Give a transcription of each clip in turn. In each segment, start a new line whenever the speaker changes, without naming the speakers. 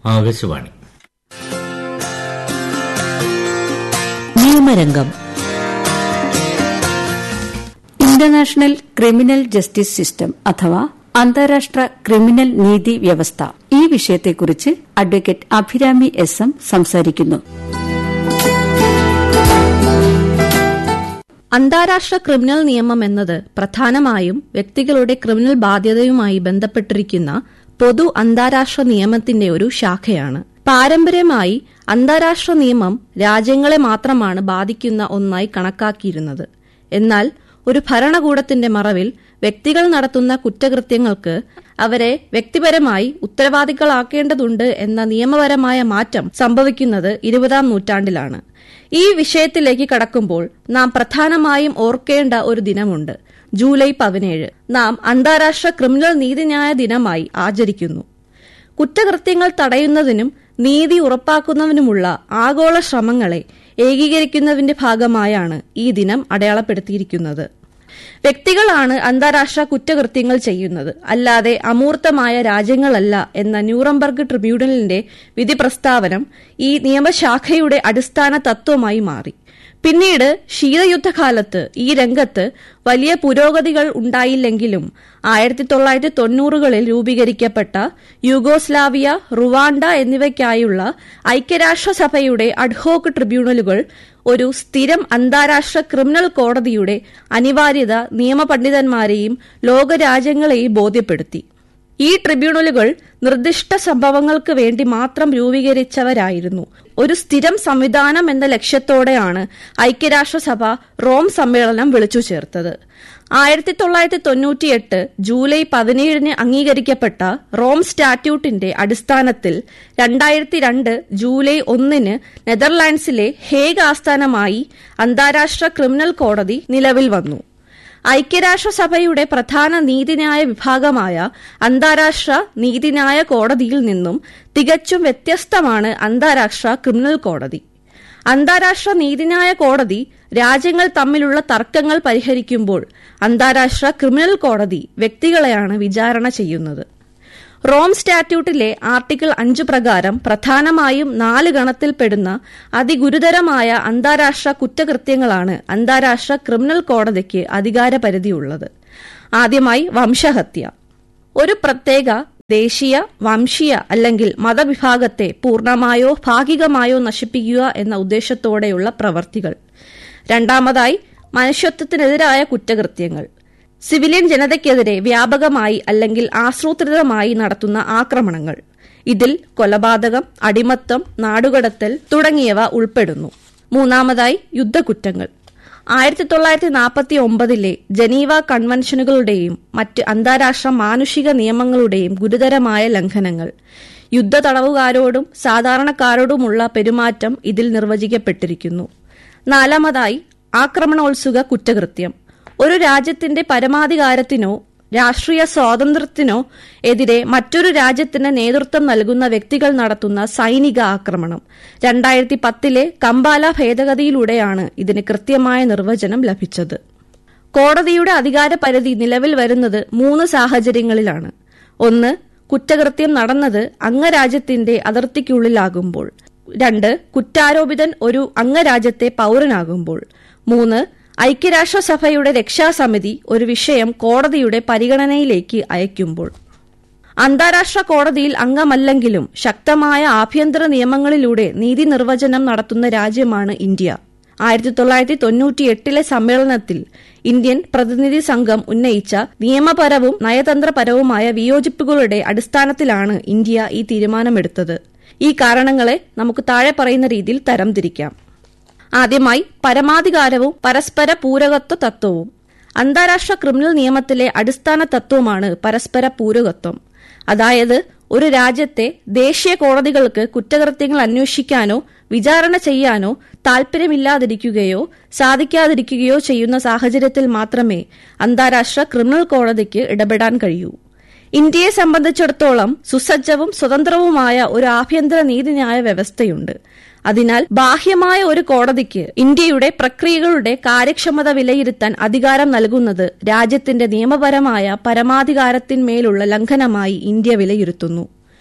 ആകാശവാണി
നിയമരംഗം international criminal justice system അഥവാ അന്താരാഷ്ട്ര ക്രിമിനൽ നീതി വ്യവസ്ഥ ഈ വിഷയത്തെക്കുറിച്ച് അഡ്വക്കേറ്റ് അഭിരാമി എസ് എം സംസാരിക്കുന്നു
അന്താരാഷ്ട്ര ക്രിമിനൽ നിയമം എന്നത് പ്രധാനമായും വ്യക്തികളുടെ ക്രിമിനൽ ബാധ്യതയുമായി ബന്ധപ്പെട്ടിരിക്കുന്ന പൊതു അന്താരാഷ്ട്ര നിയമത്തിന്റെ ഒരു ശാഖയാണ് പാരമ്പര്യമായി അന്താരാഷ്ട്ര നിയമം രാജ്യങ്ങളെ മാത്രമാണ് ബാധിക്കുന്ന ഒന്നായി കണക്കാക്കിയിരുന്നത് എന്നാൽ ഒരു ഭരണകൂടത്തിന്റെ മറവിൽ വ്യക്തികൾ നടത്തുന്ന കുറ്റകൃത്യങ്ങൾക്ക് അവരെ വ്യക്തിപരമായി ഉത്തരവാദികളാക്കേണ്ടതുണ്ട് എന്ന നിയമപരമായ മാറ്റം സംഭവിക്കുന്നത് ഇരുപതാം നൂറ്റാണ്ടിലാണ് ഈ വിഷയത്തിലേക്ക് കടക്കുമ്പോൾ നാം പ്രധാനമായും ഓർക്കേണ്ട ഒരു ദിനമുണ്ട് ജൂലൈ പതിനേഴ് നാം അന്താരാഷ്ട്ര ക്രിമിനൽ നീതിന്യായ ദിനമായി ആചരിക്കുന്നു കുറ്റകൃത്യങ്ങൾ തടയുന്നതിനും നീതി ഉറപ്പാക്കുന്നതിനുമുള്ള ആഗോള ശ്രമങ്ങളെ ഏകീകരിക്കുന്നതിന്റെ ഭാഗമായാണ് ഈ ദിനം അടയാളപ്പെടുത്തിയിരിക്കുന്നത് വ്യക്തികളാണ് അന്താരാഷ്ട്ര കുറ്റകൃത്യങ്ങൾ ചെയ്യുന്നത് അല്ലാതെ അമൂർത്തമായ രാജ്യങ്ങളല്ല എന്ന ന്യൂറംബർഗ് ട്രിബ്യൂണലിന്റെ വിധി പ്രസ്താവനം ഈ നിയമശാഖയുടെ അടിസ്ഥാന തത്വമായി മാറി പിന്നീട് ശീതയുദ്ധകാലത്ത് ഈ രംഗത്ത് വലിയ പുരോഗതികൾ ഉണ്ടായില്ലെങ്കിലും ആയിരത്തി തൊള്ളായിരത്തി തൊണ്ണൂറുകളിൽ രൂപീകരിക്കപ്പെട്ട യുഗോസ്ലാവിയ റുവാണ്ട എന്നിവയ്ക്കായുള്ള ഐക്യരാഷ്ട്രസഭയുടെ അഡ്ഹോക്ക് ട്രിബ്യൂണലുകൾ ഒരു സ്ഥിരം അന്താരാഷ്ട്ര ക്രിമിനൽ കോടതിയുടെ അനിവാര്യത നിയമപണ്ഡിതന്മാരെയും ലോകരാജ്യങ്ങളെയും ബോധ്യപ്പെടുത്തി ഈ ട്രിബ്യൂണലുകൾ നിർദ്ദിഷ്ട സംഭവങ്ങൾക്ക് വേണ്ടി മാത്രം രൂപീകരിച്ചവരായിരുന്നു ഒരു സ്ഥിരം സംവിധാനം എന്ന ലക്ഷ്യത്തോടെയാണ് ഐക്യരാഷ്ട്രസഭ റോം സമ്മേളനം വിളിച്ചു ചേർത്തത് ആയിരത്തി തൊള്ളായിരത്തി തൊണ്ണൂറ്റിയെട്ട് ജൂലൈ പതിനേഴിന് അംഗീകരിക്കപ്പെട്ട റോം സ്റ്റാറ്റ്യൂട്ടിന്റെ അടിസ്ഥാനത്തിൽ രണ്ടായിരത്തി രണ്ട് ജൂലൈ ഒന്നിന് നെതർലാൻഡ്സിലെ ഹേഗ് ആസ്ഥാനമായി അന്താരാഷ്ട്ര ക്രിമിനൽ കോടതി നിലവിൽ വന്നു ഐക്യരാഷ്ട്രസഭയുടെ പ്രധാന നീതിന്യായ വിഭാഗമായ അന്താരാഷ്ട്ര നീതിന്യായ കോടതിയിൽ നിന്നും തികച്ചും വ്യത്യസ്തമാണ് അന്താരാഷ്ട്ര ക്രിമിനൽ കോടതി അന്താരാഷ്ട്ര നീതിന്യായ കോടതി രാജ്യങ്ങൾ തമ്മിലുള്ള തർക്കങ്ങൾ പരിഹരിക്കുമ്പോൾ അന്താരാഷ്ട്ര ക്രിമിനൽ കോടതി വ്യക്തികളെയാണ് വിചാരണ ചെയ്യുന്നത് റോം സ്റ്റാറ്റ്യൂട്ടിലെ ആർട്ടിക്കിൾ അഞ്ച് പ്രകാരം പ്രധാനമായും നാല് ഗണത്തിൽപ്പെടുന്ന അതിഗുരുതരമായ അന്താരാഷ്ട്ര കുറ്റകൃത്യങ്ങളാണ് അന്താരാഷ്ട്ര ക്രിമിനൽ കോടതിക്ക് അധികാരപരിധിയുള്ളത് ആദ്യമായി വംശഹത്യ ഒരു പ്രത്യേക ദേശീയ വംശീയ അല്ലെങ്കിൽ മതവിഭാഗത്തെ പൂർണ്ണമായോ ഭാഗികമായോ നശിപ്പിക്കുക എന്ന ഉദ്ദേശത്തോടെയുള്ള പ്രവർത്തികൾ രണ്ടാമതായി മനുഷ്യത്വത്തിനെതിരായ കുറ്റകൃത്യങ്ങൾ സിവിലിയൻ ജനതയ്ക്കെതിരെ വ്യാപകമായി അല്ലെങ്കിൽ ആസൂത്രിതമായി നടത്തുന്ന ആക്രമണങ്ങൾ ഇതിൽ കൊലപാതകം അടിമത്തം നാടുകടത്തൽ തുടങ്ങിയവ ഉൾപ്പെടുന്നു മൂന്നാമതായി യുദ്ധക്കുറ്റങ്ങൾ ആയിരത്തി തൊള്ളായിരത്തി നാൽപ്പത്തി ഒമ്പതിലെ ജനീവ കൺവെൻഷനുകളുടെയും മറ്റ് അന്താരാഷ്ട്ര മാനുഷിക നിയമങ്ങളുടെയും ഗുരുതരമായ ലംഘനങ്ങൾ യുദ്ധ തടവുകാരോടും സാധാരണക്കാരോടുമുള്ള പെരുമാറ്റം ഇതിൽ നിർവചിക്കപ്പെട്ടിരിക്കുന്നു നാലാമതായി ആക്രമണോത്സുക കുറ്റകൃത്യം ഒരു രാജ്യത്തിന്റെ പരമാധികാരത്തിനോ രാഷ്ട്രീയ സ്വാതന്ത്ര്യത്തിനോ എതിരെ മറ്റൊരു രാജ്യത്തിന് നേതൃത്വം നൽകുന്ന വ്യക്തികൾ നടത്തുന്ന സൈനിക ആക്രമണം രണ്ടായിരത്തി പത്തിലെ കമ്പാല ഭേദഗതിയിലൂടെയാണ് ഇതിന് കൃത്യമായ നിർവചനം ലഭിച്ചത് കോടതിയുടെ അധികാര പരിധി നിലവിൽ വരുന്നത് മൂന്ന് സാഹചര്യങ്ങളിലാണ് ഒന്ന് കുറ്റകൃത്യം നടന്നത് അംഗരാജ്യത്തിന്റെ അതിർത്തിക്കുള്ളിലാകുമ്പോൾ രണ്ട് കുറ്റാരോപിതൻ ഒരു അംഗരാജ്യത്തെ പൌരനാകുമ്പോൾ മൂന്ന് ഐക്യരാഷ്ട്രസഭയുടെ രക്ഷാസമിതി ഒരു വിഷയം കോടതിയുടെ പരിഗണനയിലേക്ക് അയക്കുമ്പോൾ അന്താരാഷ്ട്ര കോടതിയിൽ അംഗമല്ലെങ്കിലും ശക്തമായ ആഭ്യന്തര നിയമങ്ങളിലൂടെ നീതി നിർവചനം നടത്തുന്ന രാജ്യമാണ് ഇന്ത്യ ആയിരത്തി തൊള്ളായിരത്തി തൊണ്ണൂറ്റിയെട്ടിലെ സമ്മേളനത്തിൽ ഇന്ത്യൻ പ്രതിനിധി സംഘം ഉന്നയിച്ച നിയമപരവും നയതന്ത്രപരവുമായ വിയോജിപ്പുകളുടെ അടിസ്ഥാനത്തിലാണ് ഇന്ത്യ ഈ തീരുമാനമെടുത്തത് ഈ കാരണങ്ങളെ നമുക്ക് താഴെ പറയുന്ന രീതിയിൽ തരംതിരിക്കാം ആദ്യമായി പരമാധികാരവും പരസ്പര പൂരകത്വ തത്വവും അന്താരാഷ്ട്ര ക്രിമിനൽ നിയമത്തിലെ അടിസ്ഥാന തത്വമാണ് പരസ്പര പൂരകത്വം അതായത് ഒരു രാജ്യത്തെ ദേശീയ കോടതികൾക്ക് കുറ്റകൃത്യങ്ങൾ അന്വേഷിക്കാനോ വിചാരണ ചെയ്യാനോ താൽപര്യമില്ലാതിരിക്കുകയോ സാധിക്കാതിരിക്കുകയോ ചെയ്യുന്ന സാഹചര്യത്തിൽ മാത്രമേ അന്താരാഷ്ട്ര ക്രിമിനൽ കോടതിക്ക് ഇടപെടാൻ കഴിയൂ ഇന്ത്യയെ സംബന്ധിച്ചിടത്തോളം സുസജ്ജവും സ്വതന്ത്രവുമായ ഒരു ആഭ്യന്തര നീതിന്യായ വ്യവസ്ഥയുണ്ട് അതിനാൽ ബാഹ്യമായ ഒരു കോടതിക്ക് ഇന്ത്യയുടെ പ്രക്രിയകളുടെ കാര്യക്ഷമത വിലയിരുത്താൻ അധികാരം നൽകുന്നത് രാജ്യത്തിന്റെ നിയമപരമായ പരമാധികാരത്തിന്മേലുള്ള ലംഘനമായി ഇന്ത്യ വിലയിരുത്തുന്നു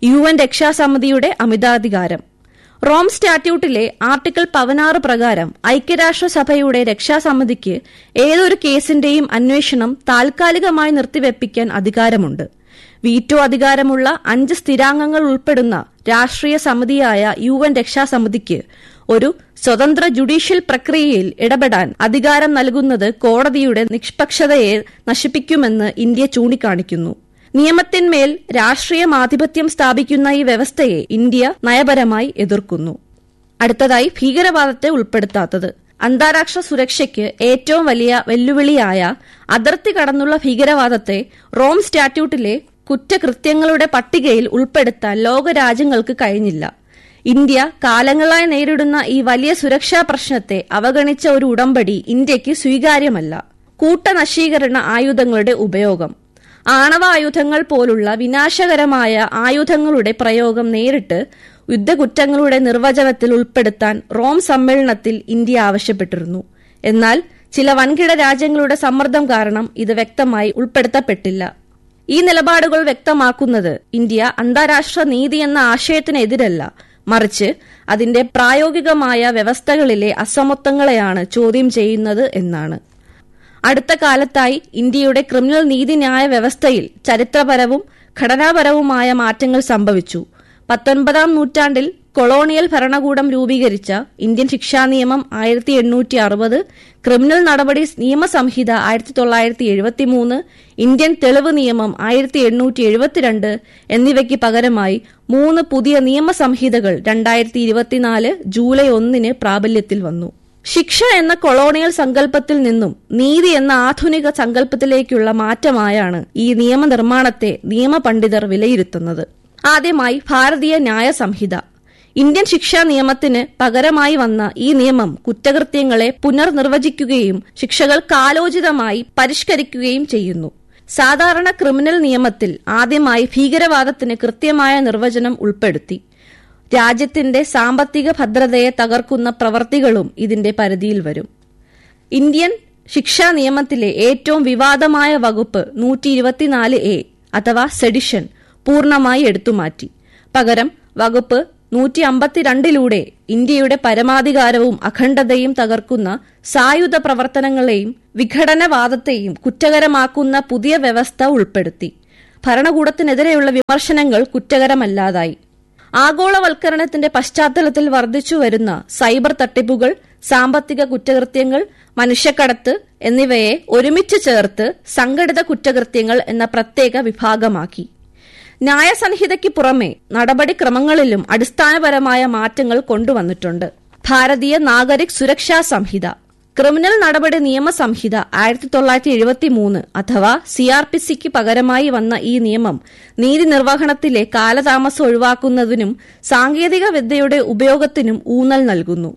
യു എൻ രക്ഷാസമിതിയുടെ അമിതാധികാരം റോം സ്റ്റാറ്റ്യൂട്ടിലെ ആർട്ടിക്കിൾ പതിനാറ് പ്രകാരം ഐക്യരാഷ്ട്രസഭയുടെ രക്ഷാസമിതിക്ക് ഏതൊരു കേസിന്റെയും അന്വേഷണം താൽക്കാലികമായി നിർത്തിവെപ്പിക്കാൻ അധികാരമുണ്ട് വീറ്റോ അധികാരമുള്ള അഞ്ച് സ്ഥിരാംഗങ്ങൾ ഉൾപ്പെടുന്ന രാഷ്ട്രീയ സമിതിയായ യു എൻ രക്ഷാസമിതിക്ക് ഒരു സ്വതന്ത്ര ജുഡീഷ്യൽ പ്രക്രിയയിൽ ഇടപെടാൻ അധികാരം നൽകുന്നത് കോടതിയുടെ നിഷ്പക്ഷതയെ നശിപ്പിക്കുമെന്ന് ഇന്ത്യ ചൂണ്ടിക്കാണിക്കുന്നു നിയമത്തിന്മേൽ രാഷ്ട്രീയമാധിപത്യം സ്ഥാപിക്കുന്ന ഈ വ്യവസ്ഥയെ ഇന്ത്യ നയപരമായി എതിർക്കുന്നു അടുത്തതായി ഭീകരവാദത്തെ ഉൾപ്പെടുത്താത്തത് അന്താരാഷ്ട്ര സുരക്ഷയ്ക്ക് ഏറ്റവും വലിയ വെല്ലുവിളിയായ അതിർത്തി കടന്നുള്ള ഭീകരവാദത്തെ റോം സ്റ്റാറ്റ്യൂട്ടിലെ കുറ്റകൃത്യങ്ങളുടെ പട്ടികയിൽ ഉൾപ്പെടുത്താൻ ലോകരാജ്യങ്ങൾക്ക് കഴിഞ്ഞില്ല ഇന്ത്യ കാലങ്ങളായി നേരിടുന്ന ഈ വലിയ സുരക്ഷാ പ്രശ്നത്തെ അവഗണിച്ച ഒരു ഉടമ്പടി ഇന്ത്യക്ക് സ്വീകാര്യമല്ല കൂട്ടനശീകരണ ആയുധങ്ങളുടെ ഉപയോഗം ആണവായുധങ്ങൾ പോലുള്ള വിനാശകരമായ ആയുധങ്ങളുടെ പ്രയോഗം നേരിട്ട് യുദ്ധകുറ്റങ്ങളുടെ നിർവചനത്തിൽ ഉൾപ്പെടുത്താൻ റോം സമ്മേളനത്തിൽ ഇന്ത്യ ആവശ്യപ്പെട്ടിരുന്നു എന്നാൽ ചില വൻകിട രാജ്യങ്ങളുടെ സമ്മർദ്ദം കാരണം ഇത് വ്യക്തമായി ഉൾപ്പെടുത്തപ്പെട്ടില്ല ഈ നിലപാടുകൾ വ്യക്തമാക്കുന്നത് ഇന്ത്യ അന്താരാഷ്ട്ര നീതി എന്ന ആശയത്തിനെതിരല്ല മറിച്ച് അതിന്റെ പ്രായോഗികമായ വ്യവസ്ഥകളിലെ അസമത്വങ്ങളെയാണ് ചോദ്യം ചെയ്യുന്നത് എന്നാണ് അടുത്ത കാലത്തായി ഇന്ത്യയുടെ ക്രിമിനൽ നീതിന്യായ വ്യവസ്ഥയിൽ ചരിത്രപരവും ഘടനാപരവുമായ മാറ്റങ്ങൾ സംഭവിച്ചു പത്തൊൻപതാം നൂറ്റാണ്ടിൽ കൊളോണിയൽ ഭരണകൂടം രൂപീകരിച്ച ഇന്ത്യൻ ശിക്ഷാ നിയമം ആയിരത്തി എണ്ണൂറ്റി അറുപത് ക്രിമിനൽ നടപടി നിയമസംഹിത ആയിരത്തി തൊള്ളായിരത്തി എഴുപത്തിമൂന്ന് ഇന്ത്യൻ തെളിവ് നിയമം ആയിരത്തി എണ്ണൂറ്റി എഴുപത്തിരണ്ട് എന്നിവയ്ക്ക് പകരമായി മൂന്ന് പുതിയ നിയമസംഹിതകൾ രണ്ടായിരത്തി ഇരുപത്തിനാല് ജൂലൈ ഒന്നിന് പ്രാബല്യത്തിൽ വന്നു ശിക്ഷ എന്ന കൊളോണിയൽ സങ്കല്പത്തിൽ നിന്നും നീതി എന്ന ആധുനിക സങ്കല്പത്തിലേക്കുള്ള മാറ്റമായാണ് ഈ നിയമനിർമ്മാണത്തെ നിയമപണ്ഡിതർ വിലയിരുത്തുന്നത് ആദ്യമായി ഭാരതീയ ന്യായ സംഹിത ഇന്ത്യൻ ശിക്ഷാ നിയമത്തിന് പകരമായി വന്ന ഈ നിയമം കുറ്റകൃത്യങ്ങളെ പുനർനിർവചിക്കുകയും ശിക്ഷകൾ കാലോചിതമായി പരിഷ്കരിക്കുകയും ചെയ്യുന്നു സാധാരണ ക്രിമിനൽ നിയമത്തിൽ ആദ്യമായി ഭീകരവാദത്തിന് കൃത്യമായ നിർവചനം ഉൾപ്പെടുത്തി രാജ്യത്തിന്റെ സാമ്പത്തിക ഭദ്രതയെ തകർക്കുന്ന പ്രവർത്തികളും ഇതിന്റെ പരിധിയിൽ വരും ഇന്ത്യൻ ശിക്ഷാ നിയമത്തിലെ ഏറ്റവും വിവാദമായ വകുപ്പ് നൂറ്റി ഇരുപത്തിനാല് എ അഥവാ സെഡിഷൻ പൂർണ്ണമായി എടുത്തുമാറ്റി പകരം വകുപ്പ് നൂറ്റി അമ്പത്തിരണ്ടിലൂടെ ഇന്ത്യയുടെ പരമാധികാരവും അഖണ്ഡതയും തകർക്കുന്ന സായുധ പ്രവർത്തനങ്ങളെയും വിഘടനവാദത്തെയും കുറ്റകരമാക്കുന്ന പുതിയ വ്യവസ്ഥ ഉൾപ്പെടുത്തി ഭരണകൂടത്തിനെതിരെയുള്ള വിമർശനങ്ങൾ കുറ്റകരമല്ലാതായി ആഗോളവൽക്കരണത്തിന്റെ പശ്ചാത്തലത്തിൽ വർദ്ധിച്ചുവരുന്ന സൈബർ തട്ടിപ്പുകൾ സാമ്പത്തിക കുറ്റകൃത്യങ്ങൾ മനുഷ്യക്കടത്ത് എന്നിവയെ ഒരുമിച്ച് ചേർത്ത് സംഘടിത കുറ്റകൃത്യങ്ങൾ എന്ന പ്രത്യേക വിഭാഗമാക്കി ന്യായസംഹിതയ്ക്ക് പുറമെ നടപടിക്രമങ്ങളിലും അടിസ്ഥാനപരമായ മാറ്റങ്ങൾ കൊണ്ടുവന്നിട്ടുണ്ട് ഭാരതീയ നാഗരിക് സുരക്ഷാ സംഹിത ക്രിമിനൽ നടപടി നിയമ സംഹിത ആയിരത്തി തൊള്ളായിരത്തി എഴുപത്തി മൂന്ന് അഥവാ സി ആർ പി സിക്ക് പകരമായി വന്ന ഈ നിയമം നീതി നിർവഹണത്തിലെ കാലതാമസം ഒഴിവാക്കുന്നതിനും സാങ്കേതിക വിദ്യയുടെ ഉപയോഗത്തിനും ഊന്നൽ നൽകുന്നു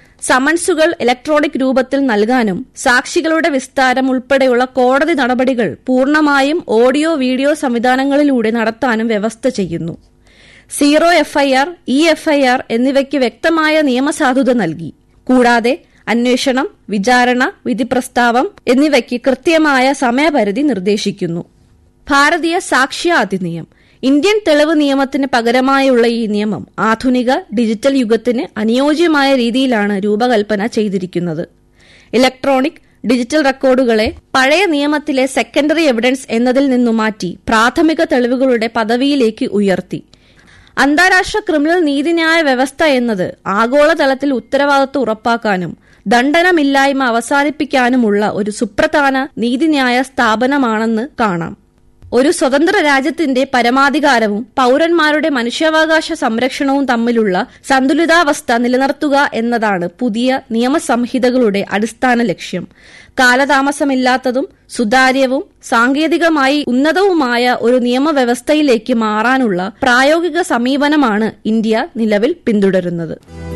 സമൻസുകൾ ഇലക്ട്രോണിക് രൂപത്തിൽ നൽകാനും സാക്ഷികളുടെ വിസ്താരം ഉൾപ്പെടെയുള്ള കോടതി നടപടികൾ പൂർണ്ണമായും ഓഡിയോ വീഡിയോ സംവിധാനങ്ങളിലൂടെ നടത്താനും വ്യവസ്ഥ ചെയ്യുന്നു സീറോ എഫ്ഐആർ ഇ എഫ്ഐആർ എന്നിവയ്ക്ക് വ്യക്തമായ നിയമസാധുത നൽകി കൂടാതെ അന്വേഷണം വിചാരണ വിധിപ്രസ്താവം എന്നിവയ്ക്ക് കൃത്യമായ സമയപരിധി നിർദ്ദേശിക്കുന്നു ഭാരതീയ സാക്ഷ്യ അധിനിയം ഇന്ത്യൻ തെളിവ് നിയമത്തിന് പകരമായുള്ള ഈ നിയമം ആധുനിക ഡിജിറ്റൽ യുഗത്തിന് അനുയോജ്യമായ രീതിയിലാണ് രൂപകൽപ്പന ചെയ്തിരിക്കുന്നത് ഇലക്ട്രോണിക് ഡിജിറ്റൽ റെക്കോർഡുകളെ പഴയ നിയമത്തിലെ സെക്കൻഡറി എവിഡൻസ് എന്നതിൽ നിന്നു മാറ്റി പ്രാഥമിക തെളിവുകളുടെ പദവിയിലേക്ക് ഉയർത്തി അന്താരാഷ്ട്ര ക്രിമിനൽ നീതിന്യായ വ്യവസ്ഥ എന്നത് ആഗോളതലത്തിൽ ഉത്തരവാദിത്വം ഉറപ്പാക്കാനും ദണ്ഡനമില്ലായ്മ അവസാനിപ്പിക്കാനുമുള്ള ഒരു സുപ്രധാന നീതിന്യായ സ്ഥാപനമാണെന്ന് കാണാം ഒരു സ്വതന്ത്ര രാജ്യത്തിന്റെ പരമാധികാരവും പൌരന്മാരുടെ മനുഷ്യാവകാശ സംരക്ഷണവും തമ്മിലുള്ള സന്തുലിതാവസ്ഥ നിലനിർത്തുക എന്നതാണ് പുതിയ നിയമസംഹിതകളുടെ അടിസ്ഥാന ലക്ഷ്യം കാലതാമസമില്ലാത്തതും സുതാര്യവും സാങ്കേതികമായി ഉന്നതവുമായ ഒരു നിയമവ്യവസ്ഥയിലേക്ക് മാറാനുള്ള പ്രായോഗിക സമീപനമാണ് ഇന്ത്യ നിലവിൽ പിന്തുടരുന്നത്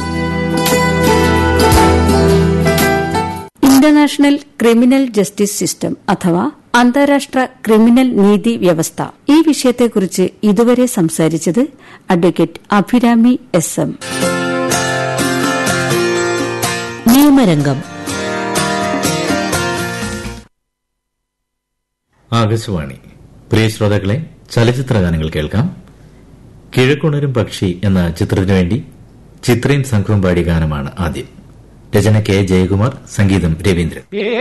ഇന്റർനാഷണൽ ക്രിമിനൽ ജസ്റ്റിസ് സിസ്റ്റം അഥവാ അന്താരാഷ്ട്ര ക്രിമിനൽ നീതി വ്യവസ്ഥ ഈ വിഷയത്തെക്കുറിച്ച് ഇതുവരെ സംസാരിച്ചത് അഡ്വക്കേറ്റ് അഭിരാമി എസ് എം
നിയമരംഗം
ആകാശവാണി പ്രിയ ശ്രോതാക്കളെ ചലച്ചിത്ര ഗാനങ്ങൾ കേൾക്കാം കിഴക്കുണരും പക്ഷി എന്ന ചിത്രത്തിനു വേണ്ടി ചിത്രയും സംഘവും പാടിയ ഗാനമാണ് ആദ്യം രചന കെ ജയകുമാർ സംഗീതം രവീന്ദ്രൻ